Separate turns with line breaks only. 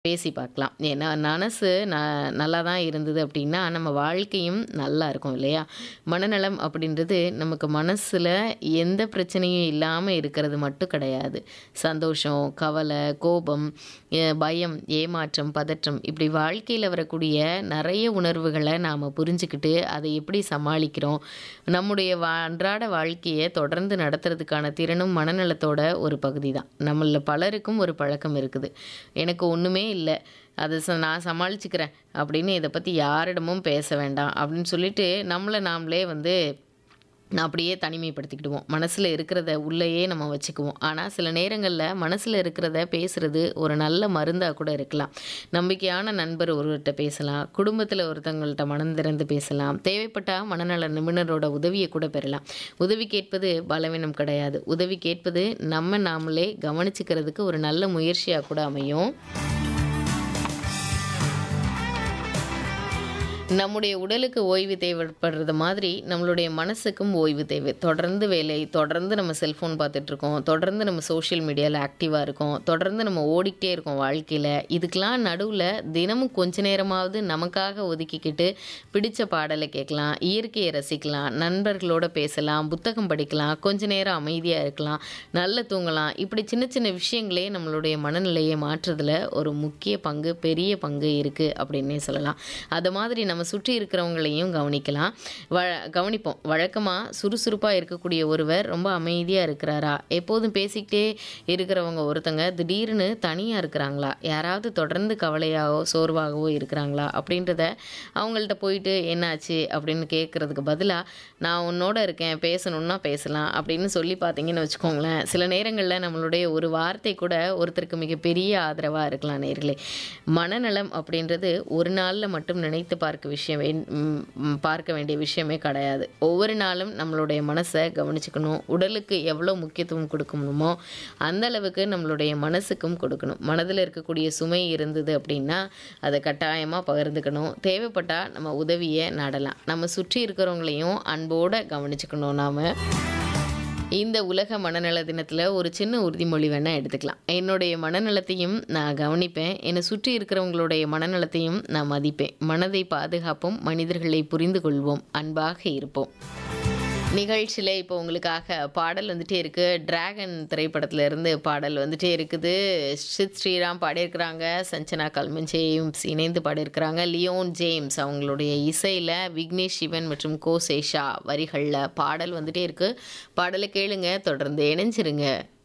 பேசி பார்க்கலாம். ஏன்னா மனசு ந நல்லா தான் இருந்தது அப்படின்னா, நம்ம வாழ்க்கையும் நல்லா இருக்கும் இல்லையா? மனநலம் அப்படின்றது நமக்கு மனசுல எந்த பிரச்சனையும் இல்லாம இருக்கிறது மட்டும் கிடையாது. சந்தோஷம், கவலை, கோபம், எ பயம், ஏமாற்றம், பதற்றம் இப்படி வாழ்க்கையில வரக்கூடிய நெறைய உணர்வுகள நாம புரிஞ்சுக்கிட்டு, அதை எப்படி சமாளிக்கிறோம், நம்முடைய வ அன்றாட வாழ்க்கைய தொடர்ந்து நடத்துறதுக்கான திறனும் மனநலத்தோட ஒரு பகுதி தான். நம்மள்ல பலருக்கும் ஒரு பழக்கம் இருக்குது. எனக்கு ஒண்ணுமே இல்ல. அத ச நான் சமாளிச்சுக்கிறேன் அப்படின்னு இத பத்தி யாரிடமும் பேச வேண்டாம் அப்படின்னு சொல்லிட்டு, நம்மள நாமளே வந்து அப்படியே தனிமைப்படுத்திக்கிடுவோம். மனசுல இருக்கிறத உள்ளயே நம்ம வச்சுக்குவோம். ஆனா சில நேரங்கள்ல மனசுல இருக்கிறத பேசுறது ஒரு நல்ல மருந்தா கூட இருக்கலாம். நம்பிக்கையான நண்பர் ஒருவர்ட்ட பேசலாம். குடும்பத்தில ஒருத்தவங்கள்ட்ட மனம் திறந்து பேசலாம். தேவைப்பட்டா மனநல நிபுணரோட உதவிய கூட பெறலாம். உதவி கேட்பது பலவீனம் கிடையாது. உதவி கேட்பது நம்ம நாமளே கவனிச்சுக்கிறதுக்கு ஒரு நல்ல முயற்சியா கூட அமையும். நம்முடைய உடலுக்கு ஓய்வு தேவைப்படுறது மாதிரி, நம்மளுடைய மனசுக்கும் ஓய்வு தேவை. தொடர்ந்து வேலை, தொடர்ந்து நம்ம செல்ஃபோன் பார்த்துட்ருக்கோம். தொடர்ந்து நம்ம சோஷியல் மீடியால ஆக்டிவா இருக்கோம். தொடர்ந்து நம்ம ஓடிக்கிட்டே இருக்கோம் வாழ்க்கையில. இதுக்கெல்லாம் நடுவுல தினமும் கொஞ்ச நேரமாவது நமக்காக ஒதுக்கிக்கிட்டு, பிடிச்ச பாடல கேட்கலாம், இயற்கைய ரசிக்கலாம், நண்பர்களோட பேசலாம், புத்தகம் படிக்கலாம், கொஞ்ச நேரம் அமைதியா இருக்கலாம், நல்லா தூங்கலாம். இப்படி சின்ன சின்ன விஷயங்களே நம்மளுடைய மனநிலைய மாற்றுறதுல ஒரு முக்கிய பங்கு, பெரிய பங்கு இருக்கு அப்படின்னே சொல்லலாம். அத மாதிரி நம்ம சுற்றி இருக்கிறவங்களையும் கவனிக்கலாம். வ கவனிப்போம். வழக்கமா சுறுசுறுப்பா இருக்கக்கூடிய ஒருவர் ரொம்ப அமைதியா இருக்கிறாரா? எப்போதும் பேசிக்கிட்டே இருக்கிறவங்க ஒருத்தங்க திடீர்னு தனியா இருக்கிறாங்களா? யாராவது தொடர்ந்து கவலையாவோ, சோர்வாகவோ இருக்கிறாங்களா? அப்படின்றத அவங்கள்ட்ட போயிட்டு என்னாச்சு அப்படின்னு கேட்கறதுக்கு பதிலா, நான் உன்னோட இருக்கேன், பேசணும்னா பேசலாம் அப்படின்னு சொல்லி பார்த்தீங்கன்னு வச்சுக்கோங்களேன், சில நேரங்கள்ல நம்மளுடைய ஒரு வார்த்தை கூட ஒருத்தருக்கு மிகப்பெரிய ஆதரவா இருக்கலாம் நேயர்களே. மனநலம் அப்படின்றது ஒரு நாள்ல மட்டும் நினைத்து பார்க்க விஷயம் வேண் ம் பார்க்க வேண்டிய விஷயமே கிடையாது. ஒவ்வொரு நாளும் நம்மளுடைய மனச கவனிச்சுக்கணும். உடலுக்கு எவ்வளோ முக்கியத்துவம் குடுக்கணுமோ, அந்த அளவுக்கு நம்மளுடைய மனசுக்கும் கொடுக்கணும். மனதில இருக்கக்கூடிய சுமை இருந்தது அப்படின்னா, அத கட்டாயமா பகிர்ந்துக்கணும். தேவைப்பட்டா நம்ம உதவிய நாடலாம். நம்ம சுற்றி இருக்கிறவங்களையும் அன்போட கவனிச்சுக்கணும் நாம. இந்த உலக மனநல தினத்தில ஒரு சின்ன உறுதிமொழி வேணா எடுத்துக்கலாம். என்னுடைய மனநலத்தையும் நான் கவனிப்பேன். என்னை சுற்றி இருக்கிறவங்களுடைய மனநலத்தையும் நான் மதிப்பேன். மனதை பாதுகாப்போம், மனிதர்களை புரிந்து கொள்வோம், அன்பாக இருப்போம். நிகழ்ச்சியில இப்போ உங்களுக்காக பாடல் வந்துட்டே இருக்கு. டிராகன் திரைப்படத்துல இருந்து பாடல் வந்துட்டே இருக்குது. சித் ஸ்ரீராம் பாடியிருக்கிறாங்க. சஞ்சனா கல்மஞ்சேம்ஸ் இணைந்து பாடியிருக்கிறாங்க. லியோன் ஜேம்ஸ் அவங்களுடைய இசையில விக்னேஷ் சிவன் மற்றும் கோ. சேஷா வரிகள்ல பாடல் வந்துட்டே இருக்கு. பாடல கேளுங்க. தொடர்ந்து இணைஞ்சிருங்க.